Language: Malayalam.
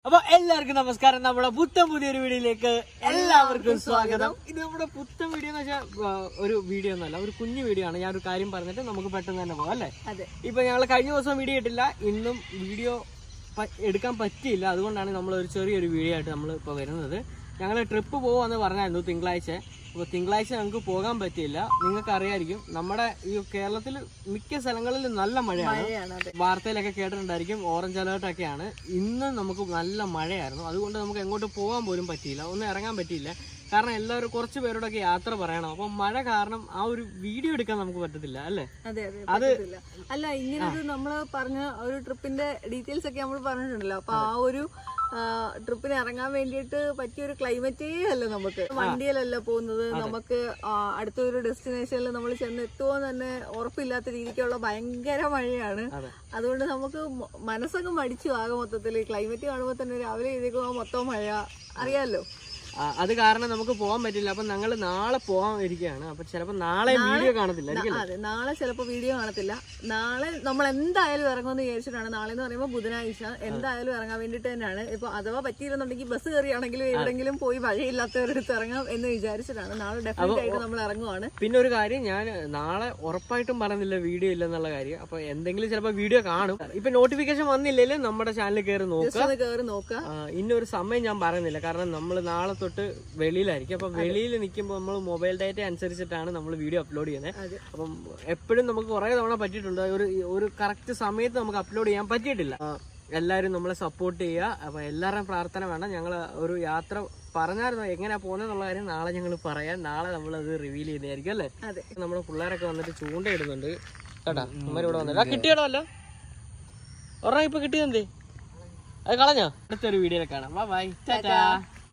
അപ്പൊ എല്ലാവർക്കും നമസ്കാരം നമ്മുടെ പുത്തൻ പുതിയൊരു വീഡിയോയിലേക്ക് എല്ലാവർക്കും സ്വാഗതം ഇത് നമ്മുടെ പുത്തൻ വീഡിയോ എന്ന് വെച്ചാൽ ഒരു വീഡിയോ ഒന്നല്ല ഒരു കുഞ്ഞു വീഡിയോ ആണ് ഞാൻ ഒരു കാര്യം പറഞ്ഞിട്ട് നമുക്ക് പെട്ടെന്ന് തന്നെ പോകാം അല്ലേ അതെ ഇപ്പൊ ഞങ്ങൾ കഴിഞ്ഞ ദിവസം വീഡിയോ ഇട്ടില്ല ഇന്നും വീഡിയോ പ- എടുക്കാൻ പറ്റിയില്ല അതുകൊണ്ടാണ് നമ്മൾ ഒരു ചെറിയൊരു വീഡിയോ ആയിട്ട് നമ്മൾ ഇപ്പോൾ വരുന്നത് ഞങ്ങൾ ട്രിപ്പ് പോവാന്ന് പറഞ്ഞായിരുന്നു തിങ്കളാഴ്ച അപ്പോൾ തിങ്കളാഴ്ച ഞങ്ങൾക്ക് പോകാൻ പറ്റിയില്ല നിങ്ങൾക്ക് അറിയായിരിക്കും നമ്മുടെ ഈ കേരളത്തിൽ മിക്ക സ്ഥലങ്ങളിൽ നല്ല മഴയാണ് മഴയാണ് അതെ വാർത്തയിലൊക്കെ കേട്ടിട്ടുണ്ടായിരിക്കും ഓറഞ്ച് അലേർട്ടൊക്കെയാണ് ഇന്ന് നമുക്ക് നല്ല മഴയായിരുന്നു അതുകൊണ്ട് നമുക്ക് എങ്ങോട്ട് പോകാൻ പോലും പറ്റിയില്ല ഒന്നും ഇറങ്ങാൻ പറ്റിയില്ല കാരണം എല്ലാവരും കുറച്ച് പേരോടൊക്കെ യാത്ര പറയണം അപ്പം മഴ കാരണം ആ ഒരു വീഡിയോ എടുക്കാൻ നമുക്ക് പറ്റത്തില്ല അല്ലേ അതെ അതെ പറ്റത്തില്ല അല്ല ഇങ്ങനെ ഒരു നമ്മള് പറഞ്ഞ ഒരു ട്രിപ്പിന്റെ ഡീറ്റെയിൽസ് ഒക്കെ നമ്മൾ പറഞ്ഞിട്ടുണ്ടല്ലോ അപ്പൊ ആ ഒരു ട്രിപ്പിന് ഇറങ്ങാൻ വേണ്ടിയിട്ട് പറ്റിയ ഒരു ക്ലൈമറ്റേ അല്ല നമുക്ക് വണ്ടിയിലല്ല പോകുന്നത് നമുക്ക് ആ, അടുത്തൊരു ഡെസ്റ്റിനേഷനിൽ നമ്മൾ ചെന്ന് എത്തുമോ എന്ന് തന്നെ ഉറപ്പില്ലാത്ത രീതിക്കുള്ള ഭയങ്കര മഴയാണ് അതെ. അതുകൊണ്ട് നമുക്ക് മ- മനസ്സൊക്കെ മടിച്ചു ആകെ മൊത്തത്തിൽ ക്ലൈമറ്റ് കാണുമ്പോൾ തന്നെ രാവിലെ എഴുതിക്കുമ്പോൾ മൊത്തം മഴ അറിയാലോ ആ, അത് കാരണം നമുക്ക് പോകാൻ പറ്റില്ല അപ്പൊ ഞങ്ങൾ നാളെ പോകാൻ ഇരിക്കുകയാണ് അപ്പൊ ചിലപ്പോ നാളെ വീഡിയോ കാണത്തില്ല ന- അതെ നാളെ ചിലപ്പോൾ വീഡിയോ കാണത്തില്ല നാളെ നമ്മൾ എന്തായാലും ഇറങ്ങുമെന്ന് വിചാരിച്ചിട്ടാണ് നാളെ എന്ന് പറയുമ്പോൾ ബുധനാഴ്ച എന്തായാലും ഇറങ്ങാൻ വേണ്ടിയിട്ട് തന്നെയാണ് ഇപ്പൊ അഥവാ പറ്റിയില്ലെന്നുണ്ടെങ്കിൽ ബസ് കയറിയാണെങ്കിലും എവിടെങ്കിലും പോയി വഴിയില്ലാത്തവരടുത്ത് ഇറങ്ങാം എന്ന് വിചാരിച്ചിട്ടാണ് നാളെ ഡെഫിനറ്റ് ആയിട്ട് നമ്മൾ ഇറങ്ങുവാണ് പിന്നെ ഒരു കാര്യം ഞാൻ നാളെ ഉറപ്പായിട്ടും പറയുന്നില്ല വീഡിയോ ഇല്ലെന്നുള്ള കാര്യം അപ്പൊ എന്തെങ്കിലും ചിലപ്പോ വീഡിയോ കാണും ഇപ്പൊ നോട്ടിഫിക്കേഷൻ വന്നില്ലെങ്കിൽ നമ്മുടെ ചാനലിൽ കയറി നോക്കുക ജസ്റ്റ് ഒന്ന് കയറി നോക്കുക ആ, ഇന്നൊരു സമയം ഞാൻ പറയുന്നില്ല കാരണം നമ്മൾ നാളെ തൊട്ട് വെളിയിലായിരിക്കും അപ്പൊ വെളിയിൽ നിൽക്കുമ്പോൾ നമ്മൾ മൊബൈൽ ഡാറ്റ അനുസരിച്ചിട്ടാണ് നമ്മൾ വീഡിയോ അപ്ലോഡ് ചെയ്യുന്നത് അതെ. അപ്പം എപ്പോഴും നമുക്ക് കുറെ തവണ പറ്റിയിട്ടുണ്ട് ഒരു ഒരു കറക്റ്റ് സമയത്ത് നമുക്ക് അപ്ലോഡ് ചെയ്യാൻ പറ്റിയിട്ടില്ല ആ, എല്ലാവരും നമ്മളെ സപ്പോർട്ട് ചെയ്യുക അപ്പൊ എല്ലാവരുടെയും പ്രാർത്ഥന വേണം ഞങ്ങൾ ഒരു യാത്ര പറഞ്ഞായിരുന്നു എങ്ങനെയാ പോകുന്നതെന്നുള്ള കാര്യം നാളെ ഞങ്ങൾ പറയാം നാളെ നമ്മൾ അത് റിവീൽ ചെയ്യുന്നതായിരിക്കും അല്ലേ അതെ നമ്മുടെ പിള്ളേരൊക്കെ വന്നിട്ട് ചൂണ്ടയിടുന്നുണ്ട് കേട്ടാ അമ്മ ഇവിടെ വന്നിട്ട് ആ കിട്ടിയടോ അല്ലോ ഒരെണ്ണം ഇപ്പൊ കിട്ടിയതെന്തേ അത് കളഞ്ഞോ അടുത്തൊരു വീഡിയോയിൽ കാണാം ബൈ ടാറ്റാ